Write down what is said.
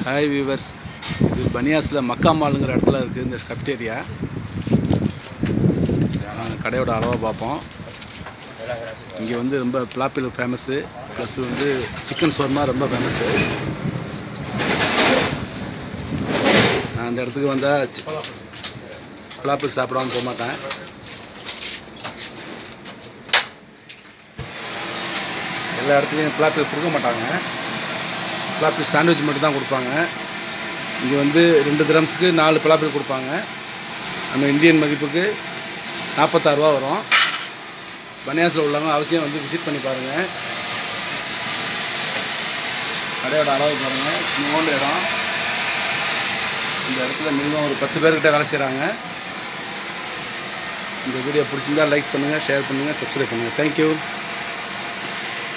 hi viewers இது பனியாஸில் மக்கா மாலுங்கிற இடத்துல இருக்குது இந்த கஃப்டேரியா கடையோட அளவை பார்ப்போம் இங்கே வந்து ரொம்ப பிளாப்பில் ஃபேமஸ்ஸு ப்ளஸ் வந்து சிக்கன் ஷோர்மா ரொம்ப ஃபேமஸ்ஸு நான் அந்த இடத்துக்கு வந்தால் பிளாப்பில் சாப்பிடாம போக மாட்டேன் எல்லா இடத்துலையும் பிளாப்பில் கொடுக்க மாட்டாங்க பிளாப்பில் சாண்ட்விச் மட்டும் தான் கொடுப்பாங்க இங்கே வந்து ரெண்டு திரம்ஸுக்கு நாலு பிளாப்பில் கொடுப்பாங்க நம்ம இந்தியன் மதிப்புக்கு நாற்பத்தாறுரூவா வரும் பனியாஸில் உள்ளவங்க அவசியம் வந்து விசிட் பண்ணி பாருங்கள் கடையோட அளவு பாருங்கள் சின்னோண்டு இடம் இந்த இடத்துல மினிமம் ஒரு பத்து பேர்கிட்ட வேலை செய்கிறாங்க இந்த வீடியோ பிடிச்சிருந்தா லைக் பண்ணுங்கள் ஷேர் பண்ணுங்கள் சப்ஸ்கிரைப் பண்ணுங்கள் தேங்க்யூ